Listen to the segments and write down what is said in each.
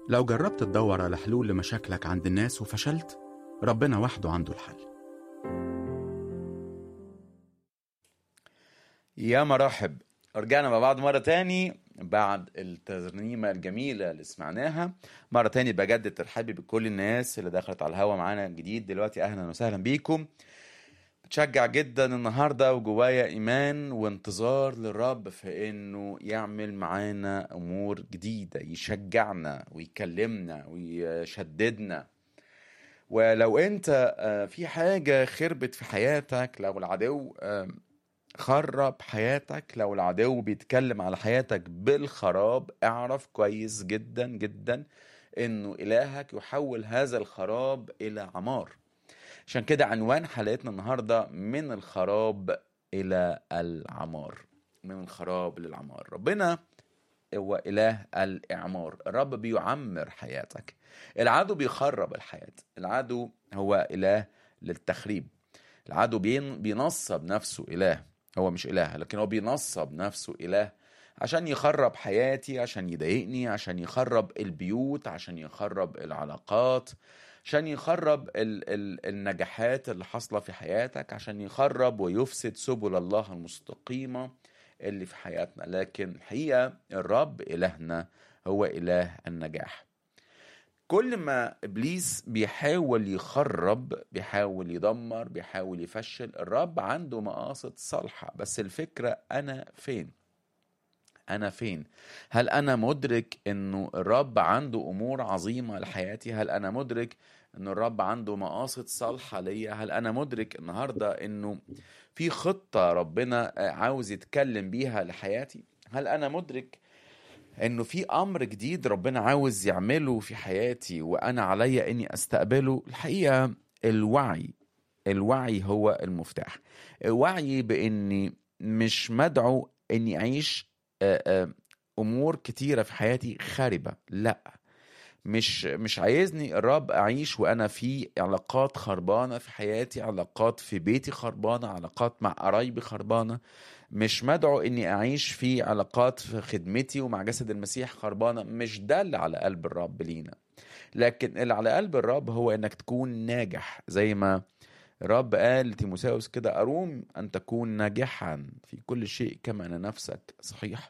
لو جربت تدور على حلول لمشاكلك عند الناس وفشلت ربنا وحده عنده الحل يا مرحب رجعنا مع بعض مرة تاني بعد الترنيمة الجميلة اللي سمعناها مرة تاني بجدد ترحيبي بكل الناس اللي دخلت على الهوا معانا جديد دلوقتي أهلا وسهلا بيكم بتشجع جدا النهاردة وجوايا إيمان وانتظار للرب في إنه يعمل معانا أمور جديدة يشجعنا ويكلمنا ويشددنا ولو أنت آه، في حاجة خربت في حياتك لو العدو آه، خرب حياتك لو العدو بيتكلم على حياتك بالخراب اعرف كويس جدا جدا انه الهك يحول هذا الخراب الى عمار عشان كده عنوان حلقتنا النهارده من الخراب الى العمار من الخراب للعمار ربنا هو اله الاعمار الرب بيعمر حياتك العدو بيخرب الحياه العدو هو اله للتخريب العدو بين- بينصب نفسه اله هو مش اله لكن هو بينصب نفسه اله عشان يخرب حياتي عشان يضايقني عشان يخرب البيوت عشان يخرب العلاقات عشان يخرب ال ال النجاحات اللي حاصله في حياتك عشان يخرب ويفسد سبل الله المستقيمه اللي في حياتنا لكن الحقيقه الرب الهنا هو اله النجاح كل ما ابليس بيحاول يخرب بيحاول يدمر بيحاول يفشل الرب عنده مقاصد صالحه بس الفكره انا فين انا فين هل انا مدرك انه الرب عنده امور عظيمه لحياتي هل انا مدرك انه الرب عنده مقاصد صالحه ليا هل انا مدرك النهارده انه في خطه ربنا عاوز يتكلم بيها لحياتي هل انا مدرك انه في امر جديد ربنا عاوز يعمله في حياتي وانا عليا اني استقبله الحقيقه الوعي الوعي هو المفتاح الوعي باني مش مدعو اني اعيش آه، آه، امور كتيره في حياتي خاربه لا مش مش عايزني الرب اعيش وانا في علاقات خربانه في حياتي علاقات في بيتي خربانه علاقات مع قرايبي خربانه مش مدعو اني اعيش في علاقات في خدمتي ومع جسد المسيح خربانه مش ده اللي على قلب الرب لينا لكن اللي على قلب الرب هو انك تكون ناجح زي ما الرب قال لتيموساوس كده أروم أن تكون ناجحا في كل شيء كما أن نفسك صحيح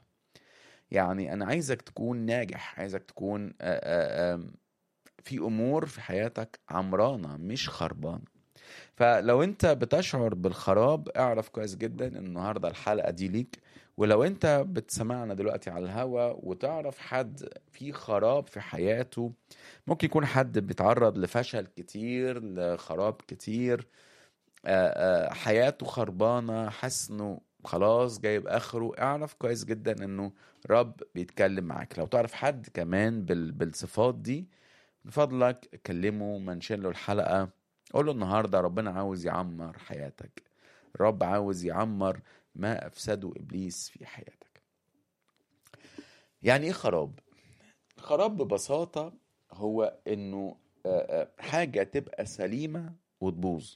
يعني أنا عايزك تكون ناجح عايزك تكون آه، آه، آم، في أمور في حياتك عمرانة مش خربانة فلو انت بتشعر بالخراب اعرف كويس جدا ان النهارده الحلقه دي ليك ولو انت بتسمعنا دلوقتي على الهوا وتعرف حد في خراب في حياته ممكن يكون حد بيتعرض لفشل كتير لخراب كتير آه، آه، حياته خربانه حاسس انه خلاص جايب اخره اعرف كويس جدا انه رب بيتكلم معاك لو تعرف حد كمان بال- بالصفات دي من فضلك كلمه منشن له الحلقه قول له النهارده ربنا عاوز يعمر حياتك الرب عاوز يعمر ما افسده ابليس في حياتك يعني ايه خراب خراب ببساطه هو انه آه، آه، حاجه تبقى سليمه وتبوظ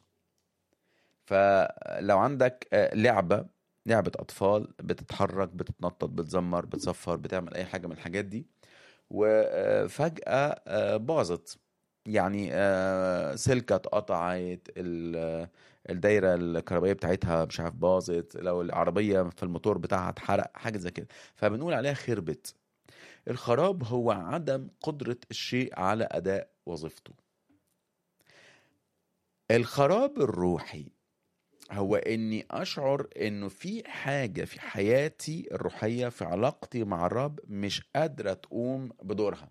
فلو عندك آه، لعبه لعبه اطفال بتتحرك بتتنطط بتزمر بتصفر بتعمل اي حاجه من الحاجات دي وفجاه آه، باظت يعني آه، سلكة اتقطعت ال- الدايرة الكهربائية بتاعتها مش عارف باظت لو العربية في الموتور بتاعها اتحرق حاجة زي كده فبنقول عليها خربت الخراب هو عدم قدرة الشيء على أداء وظيفته الخراب الروحي هو اني اشعر انه في حاجة في حياتي الروحية في علاقتي مع الرب مش قادرة تقوم بدورها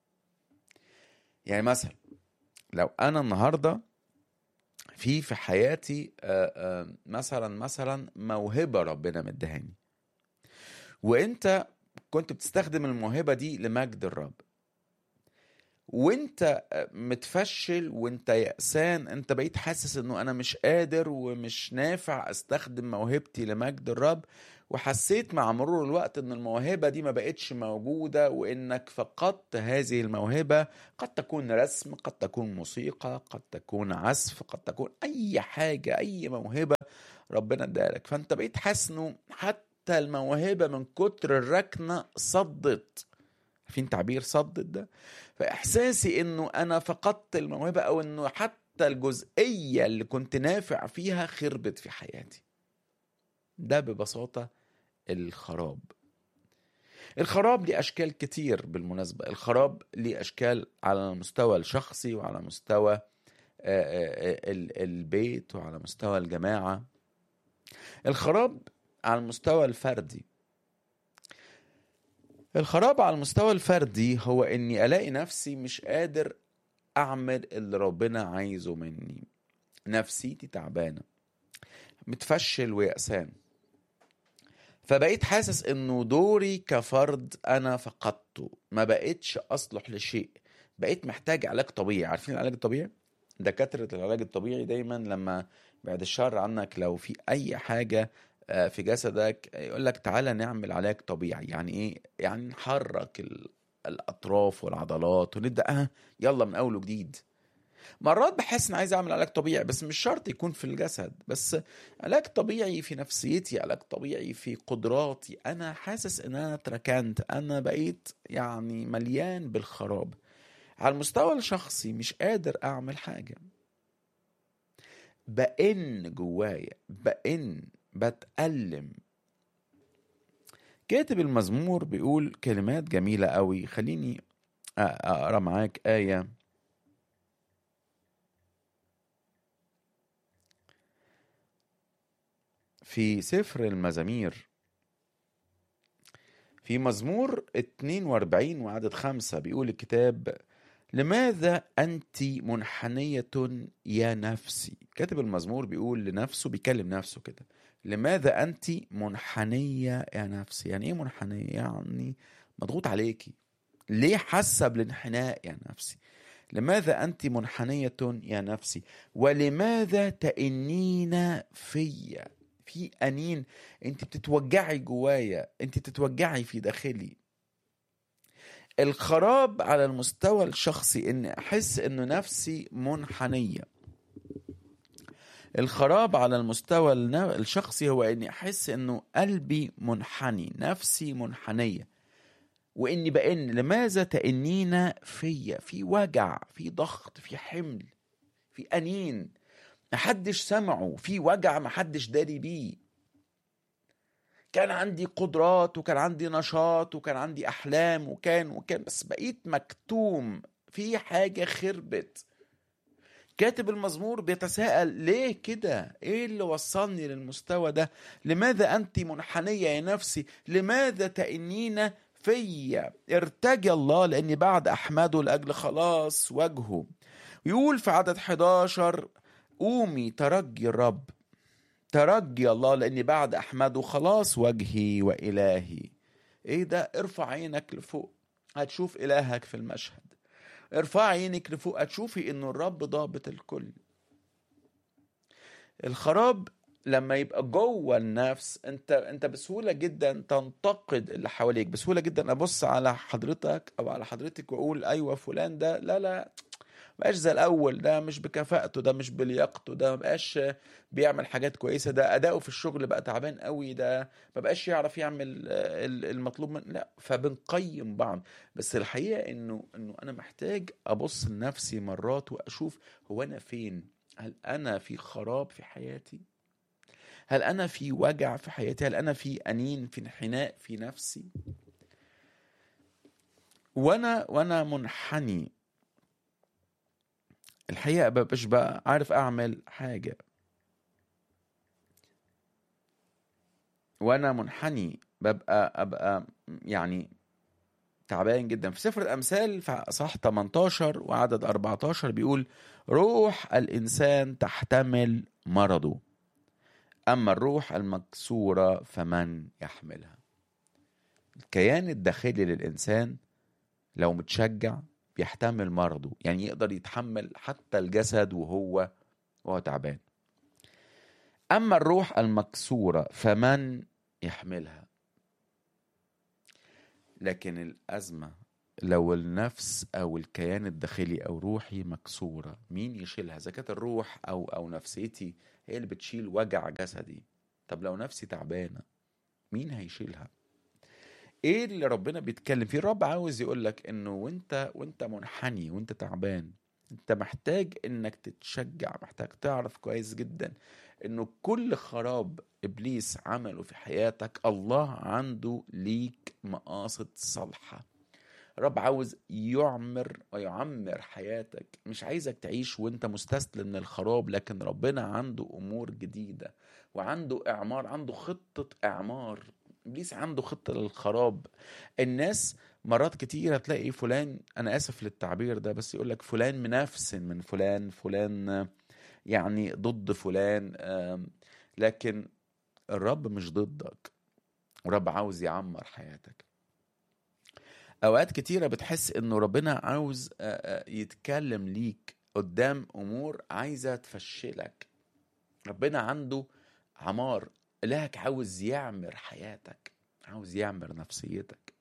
يعني مثلا لو انا النهارده في في حياتي آه، آه، مثلا مثلا موهبه ربنا مدهاني وانت كنت بتستخدم الموهبه دي لمجد الرب وانت آه، متفشل وانت يأسان انت بقيت حاسس انه انا مش قادر ومش نافع استخدم موهبتي لمجد الرب وحسيت مع مرور الوقت ان الموهبة دي ما بقتش موجودة وانك فقدت هذه الموهبة قد تكون رسم قد تكون موسيقى قد تكون عزف قد تكون اي حاجة اي موهبة ربنا ادالك فانت بقيت حاسس انه حتى الموهبة من كتر الركنة صدت عارفين تعبير صدد ده فاحساسي انه انا فقدت الموهبه او انه حتى الجزئيه اللي كنت نافع فيها خربت في حياتي ده ببساطه الخراب الخراب ليه اشكال كتير بالمناسبه الخراب ليه اشكال على المستوى الشخصي وعلى مستوى البيت وعلى مستوى الجماعه الخراب على المستوى الفردي الخراب على المستوى الفردي هو اني الاقي نفسي مش قادر اعمل اللي ربنا عايزه مني نفسيتي تعبانه متفشل ويأسان فبقيت حاسس انه دوري كفرد انا فقدته ما بقيتش اصلح لشيء بقيت محتاج علاج طبيعي عارفين العلاج الطبيعي دكاترة العلاج الطبيعي دايما لما بعد الشر عنك لو في اي حاجة في جسدك يقول لك تعالى نعمل علاج طبيعي يعني ايه يعني نحرك الاطراف والعضلات ونبدا اه يلا من اول وجديد مرات بحس ان عايز اعمل علاج طبيعي بس مش شرط يكون في الجسد بس علاج طبيعي في نفسيتي علاج طبيعي في قدراتي انا حاسس ان انا اتركنت انا بقيت يعني مليان بالخراب على المستوى الشخصي مش قادر اعمل حاجه بئن جوايا بئن بتألم كاتب المزمور بيقول كلمات جميلة قوي خليني أقرأ معاك آية في سفر المزامير في مزمور 42 وعدد خمسة بيقول الكتاب لماذا أنت منحنية يا نفسي كاتب المزمور بيقول لنفسه بيكلم نفسه كده لماذا أنت منحنية يا نفسي يعني إيه منحنية يعني مضغوط عليكي ليه حاسة بالانحناء يا نفسي لماذا أنت منحنية يا نفسي ولماذا تأنين فيا في أنين أنت بتتوجعي جوايا أنت بتتوجعي في داخلي الخراب على المستوى الشخصي ان احس انه نفسي منحنيه الخراب على المستوى الشخصي هو اني احس انه قلبي منحني نفسي منحنيه واني بان لماذا تأنين فيا في وجع في ضغط في حمل في انين محدش سمعه في وجع محدش داري بيه كان عندي قدرات وكان عندي نشاط وكان عندي احلام وكان وكان بس بقيت مكتوم في حاجه خربت كاتب المزمور بيتساءل ليه كده ايه اللي وصلني للمستوى ده لماذا انت منحنيه يا نفسي لماذا تأنين فيا ارتجى الله لاني بعد احمده لاجل خلاص وجهه يقول في عدد 11 قومي ترجي الرب ترجي الله لاني بعد احمده خلاص وجهي والهي ايه ده ارفع عينك لفوق هتشوف الهك في المشهد ارفع عينك لفوق هتشوفي انه الرب ضابط الكل الخراب لما يبقى جوه النفس انت انت بسهوله جدا تنتقد اللي حواليك بسهوله جدا ابص على حضرتك او على حضرتك واقول ايوه فلان ده لا لا بقاش زي الاول ده مش بكفاءته ده مش بلياقته ده مبقاش بيعمل حاجات كويسه ده اداؤه في الشغل بقى تعبان قوي ده مبقاش يعرف يعمل المطلوب من لا فبنقيم بعض بس الحقيقه انه انه انا محتاج ابص لنفسي مرات واشوف هو انا فين هل انا في خراب في حياتي هل انا في وجع في حياتي هل انا في انين في انحناء في نفسي وانا وانا منحني الحقيقه مبقاش بقى عارف اعمل حاجه وانا منحني ببقى ابقى يعني تعبان جدا في سفر الامثال في صح 18 وعدد 14 بيقول روح الانسان تحتمل مرضه اما الروح المكسوره فمن يحملها الكيان الداخلي للانسان لو متشجع بيحتمل مرضه يعني يقدر يتحمل حتى الجسد وهو وهو تعبان اما الروح المكسوره فمن يحملها لكن الازمه لو النفس او الكيان الداخلي او روحي مكسوره مين يشيلها اذا كانت الروح او او نفسيتي هي اللي بتشيل وجع جسدي طب لو نفسي تعبانه مين هيشيلها ايه اللي ربنا بيتكلم فيه الرب عاوز يقول لك انه وانت وانت منحني وانت تعبان انت محتاج انك تتشجع محتاج تعرف كويس جدا انه كل خراب ابليس عمله في حياتك الله عنده ليك مقاصد صالحه الرب عاوز يعمر ويعمر حياتك مش عايزك تعيش وانت مستسلم للخراب لكن ربنا عنده امور جديده وعنده اعمار عنده خطه اعمار ابليس عنده خطه للخراب الناس مرات كتيره تلاقي فلان انا اسف للتعبير ده بس يقول لك فلان منافس من فلان فلان يعني ضد فلان آم، لكن الرب مش ضدك الرب عاوز يعمر حياتك اوقات كتيره بتحس انه ربنا عاوز آه، آه، يتكلم ليك قدام امور عايزه تفشلك ربنا عنده عمار إلهك عاوز يعمر حياتك عاوز يعمر نفسيتك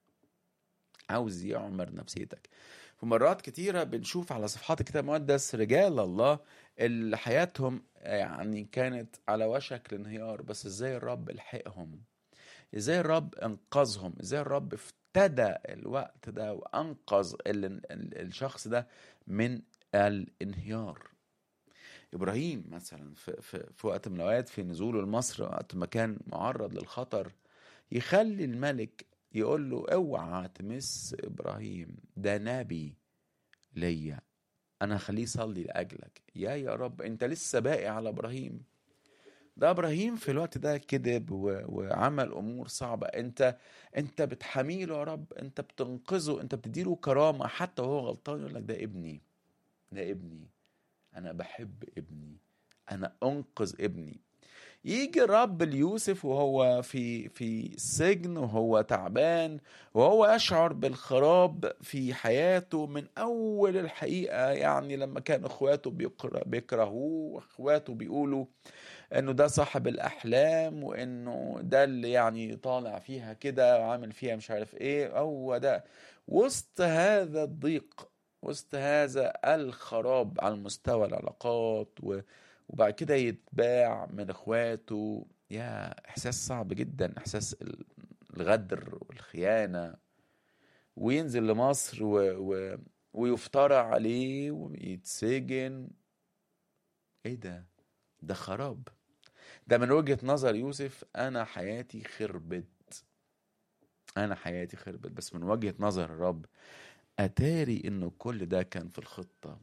عاوز يعمر نفسيتك في مرات كتيرة بنشوف على صفحات الكتاب المقدس رجال الله اللي حياتهم يعني كانت على وشك الانهيار بس ازاي الرب لحقهم ازاي الرب انقذهم ازاي الرب افتدى الوقت ده وانقذ ال- ال- الشخص ده من الانهيار ابراهيم مثلا في, في, في وقت من الاوقات في نزوله لمصر وقت ما كان معرض للخطر يخلي الملك يقول له اوعى تمس ابراهيم ده نبي ليا انا هخليه يصلي لاجلك يا يا رب انت لسه باقي على ابراهيم ده ابراهيم في الوقت ده كذب و... وعمل امور صعبه انت انت بتحميله يا رب انت بتنقذه انت بتديله كرامه حتى وهو غلطان يقول لك ده ابني ده ابني انا بحب ابني انا انقذ ابني يجي الرب ليوسف وهو في في السجن وهو تعبان وهو يشعر بالخراب في حياته من اول الحقيقه يعني لما كان اخواته بيكره- بيكرهوه واخواته بيقولوا انه ده صاحب الاحلام وانه ده اللي يعني طالع فيها كده وعامل فيها مش عارف ايه هو ده وسط هذا الضيق وسط هذا الخراب على مستوى العلاقات و... وبعد كده يتباع من اخواته يا احساس صعب جدا احساس ال- الغدر والخيانه وينزل لمصر و... و... ويفترى عليه ويتسجن ايه ده ده خراب ده من وجهة نظر يوسف انا حياتي خربت انا حياتي خربت بس من وجهة نظر الرب اتاري انه كل ده كان في الخطة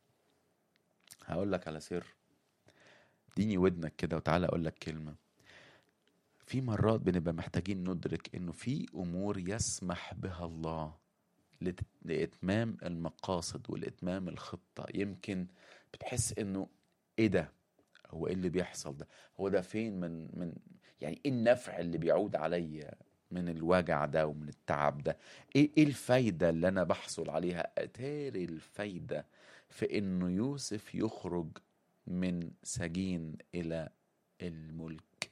هقول لك على سر اديني ودنك كده وتعالى اقول لك كلمة في مرات بنبقى محتاجين ندرك انه في امور يسمح بها الله لت- لاتمام المقاصد والاتمام الخطة يمكن بتحس انه ايه ده هو ايه اللي بيحصل ده هو ده فين من من يعني ايه النفع اللي بيعود عليا من الوجع ده ومن التعب ده ايه ايه الفايدة اللي انا بحصل عليها اتاري الفايدة في انه يوسف يخرج من سجين الى الملك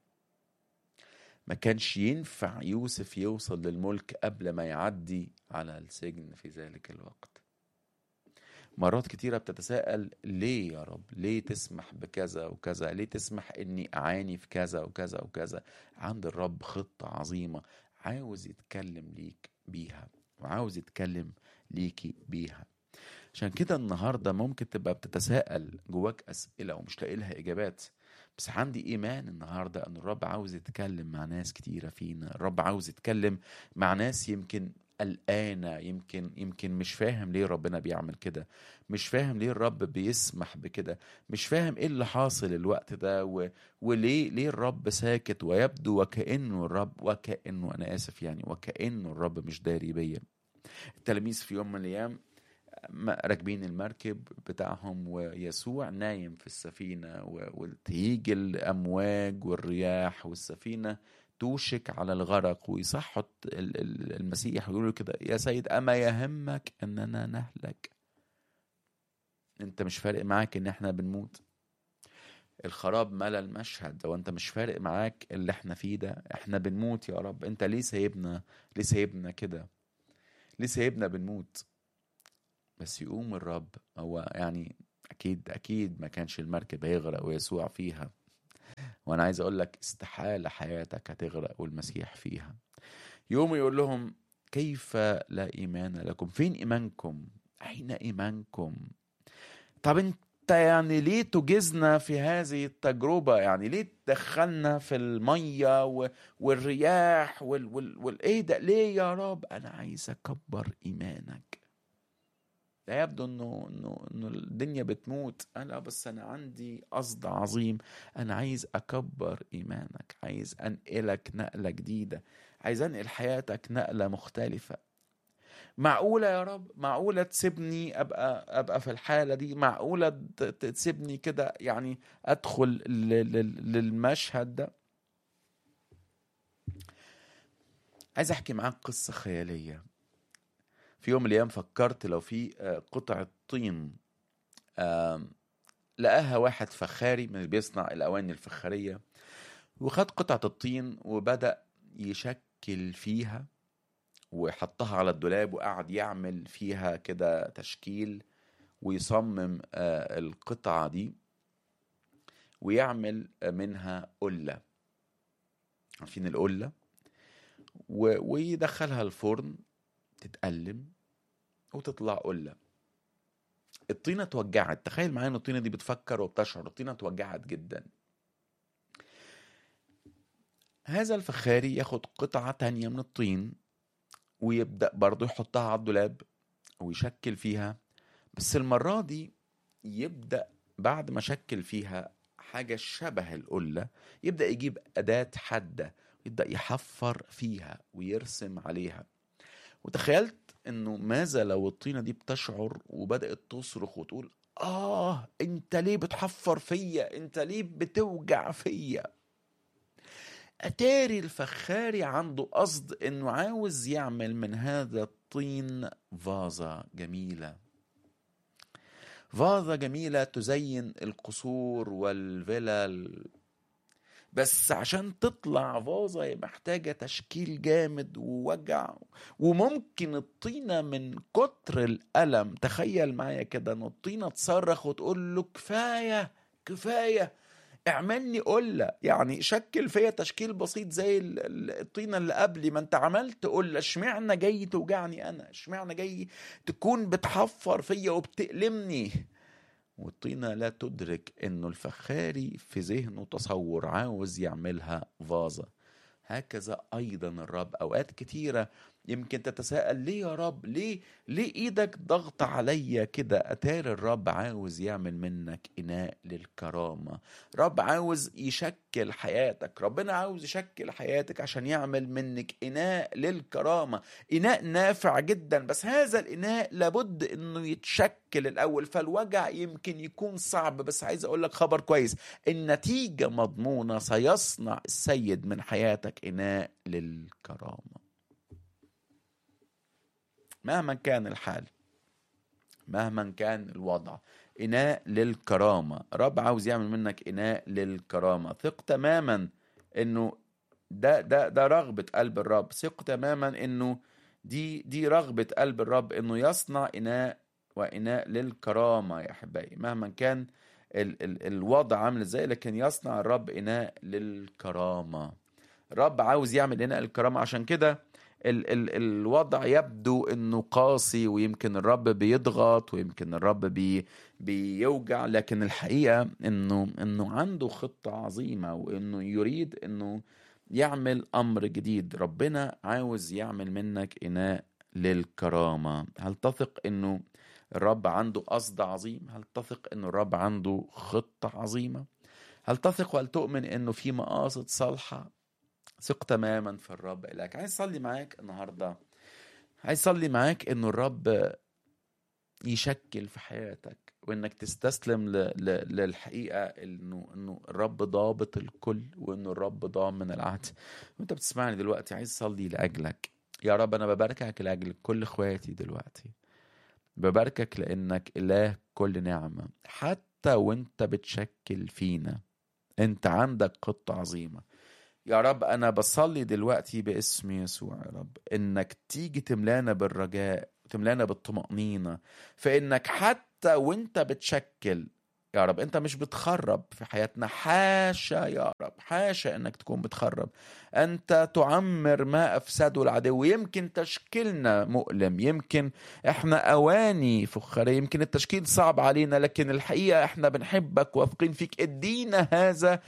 ما كانش ينفع يوسف يوصل للملك قبل ما يعدي على السجن في ذلك الوقت مرات كتيرة بتتساءل ليه يا رب ليه تسمح بكذا وكذا ليه تسمح اني اعاني في كذا وكذا وكذا عند الرب خطة عظيمة عاوز يتكلم ليك بيها وعاوز يتكلم ليكي بيها عشان كده النهاردة ممكن تبقى بتتساءل جواك أسئلة ومش لاقي لها إجابات بس عندي إيمان النهاردة أن الرب عاوز يتكلم مع ناس كتيرة فينا الرب عاوز يتكلم مع ناس يمكن قلقانة يمكن يمكن مش فاهم ليه ربنا بيعمل كده مش فاهم ليه الرب بيسمح بكده مش فاهم ايه اللي حاصل الوقت ده و... وليه ليه الرب ساكت ويبدو وكأنه الرب وكأنه أنا آسف يعني وكأنه الرب مش داري بيا التلاميذ في يوم من الأيام م- راكبين المركب بتاعهم ويسوع نايم في السفينة و- وتهيج الأمواج والرياح والسفينة توشك على الغرق ويصحوا ال- ال- المسيح ويقولوا كده يا سيد أما يهمك أننا نهلك أنت مش فارق معاك إن إحنا بنموت الخراب ملا المشهد لو أنت مش فارق معاك اللي إحنا فيه ده إحنا بنموت يا رب أنت ليه سايبنا ليه سايبنا كده ليه سايبنا بنموت بس يقوم الرب هو يعني اكيد اكيد ما كانش المركب هيغرق ويسوع فيها وانا عايز اقول لك استحالة حياتك هتغرق والمسيح فيها يقوم يقول لهم كيف لا ايمان لكم فين ايمانكم اين ايمانكم طب انت يعني ليه تجزنا في هذه التجربة يعني ليه تدخلنا في المية و... والرياح وال... وال... والايه ده ليه يا رب انا عايز اكبر ايمانك لا يبدو انه انه انه الدنيا بتموت انا بس انا عندي قصد عظيم انا عايز اكبر ايمانك عايز انقلك نقله جديده عايز انقل حياتك نقله مختلفه معقولة يا رب معقولة تسيبني أبقى أبقى في الحالة دي معقولة ت- ت- تسيبني كده يعني أدخل ل- ل- للمشهد ده عايز أحكي معاك قصة خيالية في يوم من الأيام فكرت لو في آه، قطعة طين آم، لقاها واحد فخاري من اللي بيصنع الأواني الفخارية وخد قطعة الطين وبدأ يشكل فيها وحطها على الدولاب وقعد يعمل فيها كده تشكيل ويصمم آه، القطعة دي ويعمل آه، منها قلة عارفين القلة و- ويدخلها الفرن تتقلم وتطلع قلة الطينة اتوجعت تخيل معايا ان الطينة دي بتفكر وبتشعر الطينة اتوجعت جدا هذا الفخاري ياخد قطعة تانية من الطين ويبدأ برضه يحطها على الدولاب ويشكل فيها بس المرة دي يبدأ بعد ما شكل فيها حاجة شبه القلة يبدأ يجيب أداة حادة يبدأ يحفر فيها ويرسم عليها وتخيلت انه ماذا لو الطينة دي بتشعر وبدأت تصرخ وتقول آه أنت ليه بتحفر فيا أنت ليه بتوجع فيا أتاري الفخاري عنده قصد إنه عاوز يعمل من هذا الطين فازة جميلة فازة جميلة تزين القصور والفلل بس عشان تطلع فازة هي محتاجة تشكيل جامد ووجع وممكن الطينة من كتر الألم تخيل معايا كده ان الطينة تصرخ وتقول له كفاية كفاية اعملني قلة يعني شكل فيا تشكيل بسيط زي ال- ال- الطينة اللي قبلي ما انت عملت قلة اشمعنى جاي توجعني انا اشمعنى جاي تكون بتحفر فيا وبتألمني والطينة لا تدرك انه الفخاري في ذهنه تصور عاوز يعملها فازة هكذا ايضا الرب اوقات كتيرة يمكن تتساءل ليه يا رب ليه ليه ايدك ضغط عليا كده اتاري الرب عاوز يعمل منك اناء للكرامة رب عاوز يشكل حياتك ربنا عاوز يشكل حياتك عشان يعمل منك اناء للكرامة اناء نافع جدا بس هذا الاناء لابد انه يتشكل الاول فالوجع يمكن يكون صعب بس عايز اقول لك خبر كويس النتيجة مضمونة سيصنع السيد من حياتك اناء للكرامة مهما كان الحال مهما كان الوضع إناء للكرامة رب عاوز يعمل منك إناء للكرامة ثق تماما إنه ده ده ده رغبة قلب الرب ثق تماما إنه دي دي رغبة قلب الرب إنه يصنع إناء وإناء للكرامة يا أحبائي مهما كان ال ال الوضع عامل إزاي لكن يصنع الرب إناء للكرامة الرب عاوز يعمل إناء للكرامة عشان كده ال ال الوضع يبدو انه قاسي ويمكن الرب بيضغط ويمكن الرب بي بيوجع لكن الحقيقة انه انه عنده خطة عظيمة وانه يريد انه يعمل امر جديد ربنا عاوز يعمل منك اناء للكرامة هل تثق انه الرب عنده قصد عظيم هل تثق انه الرب عنده خطة عظيمة هل تثق وهل تؤمن انه في مقاصد صالحة ثق تماما في الرب إلهك عايز أصلي معاك النهاردة عايز أصلي معاك إنه الرب يشكل في حياتك وإنك تستسلم ل... ل... للحقيقة إنه إنه الرب ضابط الكل وإنه الرب ضامن العهد وأنت بتسمعني دلوقتي عايز أصلي لأجلك يا رب أنا بباركك لأجل كل إخواتي دلوقتي بباركك لأنك إله كل نعمة حتى وأنت بتشكل فينا أنت عندك خطة عظيمة يا رب أنا بصلي دلوقتي باسم يسوع يا رب إنك تيجي تملانا بالرجاء تملانا بالطمأنينة فإنك حتى وإنت بتشكل يا رب أنت مش بتخرب في حياتنا حاشا يا رب حاشا إنك تكون بتخرب انت تعمر ما افسده العدو يمكن تشكيلنا مؤلم يمكن احنا اواني فخاريه يمكن التشكيل صعب علينا لكن الحقيقه احنا بنحبك واثقين فيك ادينا هذا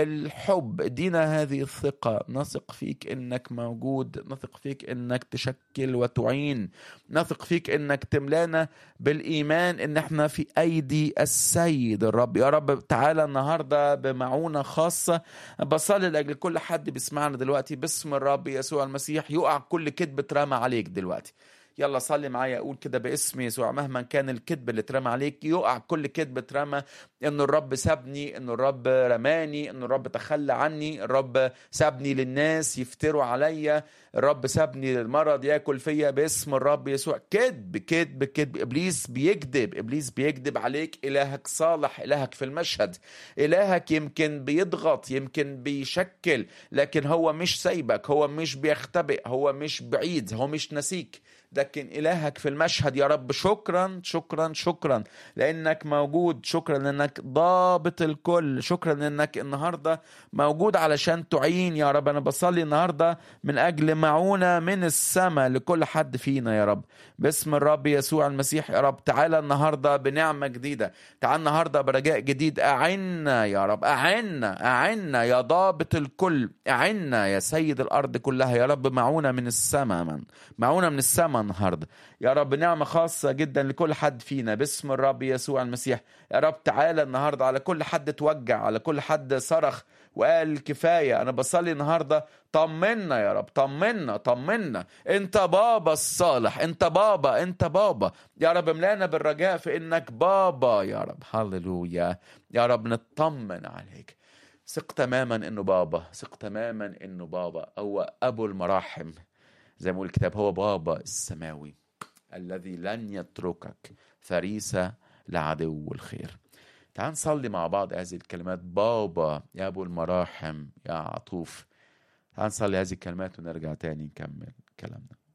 الحب ادينا هذه الثقه نثق فيك انك موجود نثق فيك انك تشكل وتعين نثق فيك انك تملانا بالايمان ان احنا في ايدي السيد الرب يا رب تعالى النهارده بمعونه خاصه بصلي لاجل كل حد بيسمعنا دلوقتي باسم الرب يسوع المسيح يقع كل كذب اترمى عليك دلوقتي يلا صلي معايا اقول كده باسم يسوع مهما كان الكذب اللي اترمى عليك يقع كل كذب اترمى ان الرب سابني ان الرب رماني ان الرب تخلى عني الرب سابني للناس يفتروا عليا الرب سابني للمرض ياكل فيا باسم الرب يسوع كذب كذب كذب ابليس بيكذب ابليس بيكذب عليك الهك صالح الهك في المشهد الهك يمكن بيضغط يمكن بيشكل لكن هو مش سايبك هو مش بيختبئ هو مش بعيد هو مش نسيك لكن إلهك في المشهد يا رب شكرا شكرا شكرا لأنك موجود شكرا لأنك ضابط الكل شكرا لأنك النهاردة موجود علشان تعين يا رب أنا بصلي النهاردة من أجل معونة من السماء لكل حد فينا يا رب باسم الرب يسوع المسيح يا رب تعالى النهاردة بنعمة جديدة تعالى النهاردة برجاء جديد أعنا يا رب أعنا أعنا يا ضابط الكل أعنا يا سيد الأرض كلها يا رب معونة من السماء من معونة من السماء النهارده يا رب نعمة خاصة جدا لكل حد فينا باسم الرب يسوع المسيح يا رب تعالى النهارده على كل حد توجع على كل حد صرخ وقال كفاية أنا بصلي النهاردة طمنا يا رب طمنا طمنا أنت بابا الصالح أنت بابا أنت بابا يا رب املانا بالرجاء في إنك بابا يا رب هللويا يا رب نطمن عليك ثق تماما إنه بابا ثق تماما إنه بابا هو أبو المراحم زي ما يقول الكتاب هو بابا السماوي الذي لن يتركك فريسة لعدو الخير تعال نصلي مع بعض هذه الكلمات بابا يا أبو المراحم يا عطوف تعال نصلي هذه الكلمات ونرجع تاني نكمل كلامنا